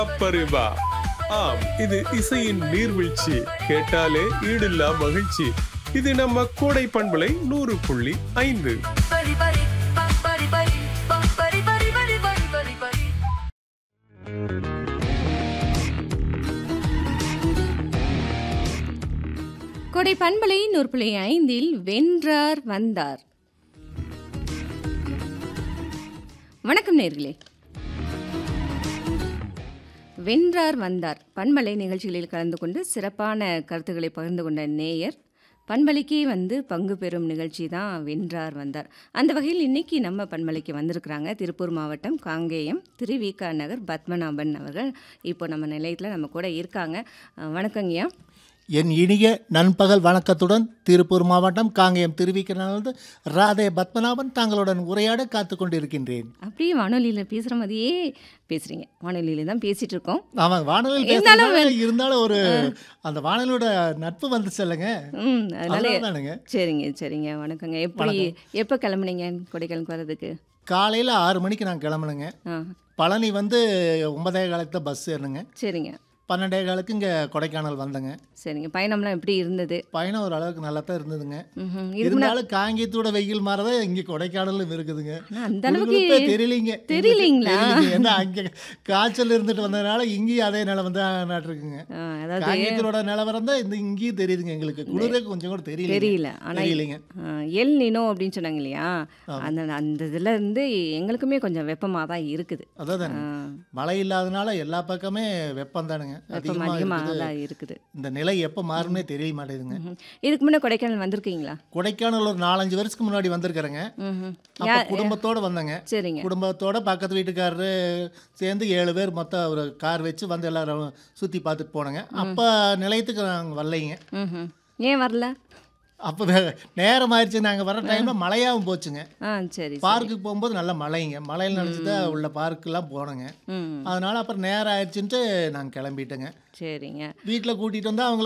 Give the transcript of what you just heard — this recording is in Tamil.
அப்பரிபா ஆம் இது இசையின் நீர்வீழ்ச்சி கேட்டாலே ஈடில்லா மகிழ்ச்சி இது நம்ம கோடை பண்பலை நூறு புள்ளி ஐந்து பரி பரி பரி பரி பரி பரி பரி பரி பரி பரி கொடை பண்பலை நூற்புள்ளி ஐந்தில் வென்றார் வந்தார் வணக்கம் நேர்களே வென்றார் வந்தார் பண்பலை நிகழ்ச்சிகளில் கலந்து கொண்டு சிறப்பான கருத்துக்களை பகிர்ந்து கொண்ட நேயர் பண்பலைக்கே வந்து பங்கு பெறும் நிகழ்ச்சி தான் வென்றார் வந்தார் அந்த வகையில் இன்னைக்கு நம்ம பண்பலைக்கு வந்திருக்கிறாங்க திருப்பூர் மாவட்டம் காங்கேயம் திருவிகா நகர் பத்மநாபன் அவர்கள் இப்போ நம்ம நிலையத்தில் நம்ம கூட இருக்காங்க அஹ் வணக்கங்கய்யா என் இனிய நண்பகல் வணக்கத்துடன் திருப்பூர் மாவட்டம் காங்கேயம் திருவிக்கிரனது ராதே பத்மநாபன் தங்களுடன் உரையாட காத்து கொண்டிருக்கின்றேன் அப்படியே வானொலியில் பேசுகிற மாதிரியே பேசுகிறீங்க வானொலியில் தான் பேசிகிட்டு இருக்கோம் ஆமாம் வானொலியில் இருந்தாலும் பேசுறதுனால இருந்தாலும் ஒரு அந்த வானொலியோட நட்பு வந்து செல்லுங்க ம் அதனால தானுங்க சரிங்க சரிங்க வணக்கங்க எப்படி எப்போ கிளம்புனீங்க கொடைக்கானலுக்கு வர்றதுக்கு காலையில் ஆறு மணிக்கு நான் கிளம்புனேங்க ஆ பழனி வந்து ஒன்பதே காலத்து பஸ் ஏறணுங்க சரிங்க பன்னெண்டே காலுக்கு இங்கே கொடைக்கானல் வந்தேங்க சரிங்க பயணம்லாம் எப்படி இருந்தது பயணம் ஒரு அளவுக்கு நல்லா தான் இருந்ததுங்க ம்ஹும். இதுக்கு இருந்தாலும் காங்கேயத்தோட வெயில் மாதிரிதான் இங்கே கொடைக்கானலும் இருக்குதுங்க ஆனா அந்த அளவுக்கு உங்களுக்கே தெரியலீங்க தெரியலீங்களா? தெரியலீங்க. ஏன்னா அங்கே காய்ச்சல் இருந்துட்டு வந்ததுனால இங்கேயும் அதே நிலவரம் தான் நாட்டிருக்குங்க ஆ, அதாவது காங்கேயத்தோட நிலவரம் தான் இந்த இங்கேயும் தெரியுதுங்க எங்களுக்கு குளிரே கொஞ்சம் கூட தெரியல தெரியல ஆனால் தெரியலைங்க எல் நினோ அப்படின்னு சொன்னாங்க இல்லையா அந்த அந்த இதுல இருந்து எங்களுக்குமே கொஞ்சம் வெப்பமாக தான் இருக்குது அதான் ஆ, மழை இல்லாதனால எல்லா பக்கமே வெப்பம் தானுங்க வெப்பம் அதிகமாக அதிகமாக இருக்குது தான் இருக்குது இந்த நிலை எப்போ மாறும்னே தெரிய மாட்டேங்குதுங்க ம்ஹும். இதுக்கு முன்னே கொடைக்கானல் வந்திருக்கீங்களா கொடைக்கானல் ஒரு நாலஞ்சு வருஷத்துக்கு முன்னாடி வந்திருக்கிறேங்க ம் அப்போ குடும்பத்தோட வந்தேங்க சரிங்க குடும்பத்தோட பக்கத்து வீட்டுக்காரரு சேர்ந்து ஏழு பேர் மொத்தம் ஒரு கார் வச்சு வந்து எல்லாரும் சுற்றி பார்த்துட்டு போனோங்க அப்போ நிலையத்துக்கு நாங்கள் வரலைங்க ம் ஏன் வரல அப்போ நேரம் ஆயிடுச்சு நாங்கள் வர டைமில் மழையாகவும் போச்சுங்க ஆ சரி பார்க்குக்கு போகும்போது நல்ல மழைங்க மழையில் நினச்சி தான் உள்ள பார்க்கெல்லாம் போனோங்க ம் அதனால அப்புறம் நேரம் ஆயிடுச்சுன்ட்டு நாங்கள் கிளம்பிட்டேங்க சரிங்க வீட்டில் கூட்டிகிட்டு வந்தால் அவங்க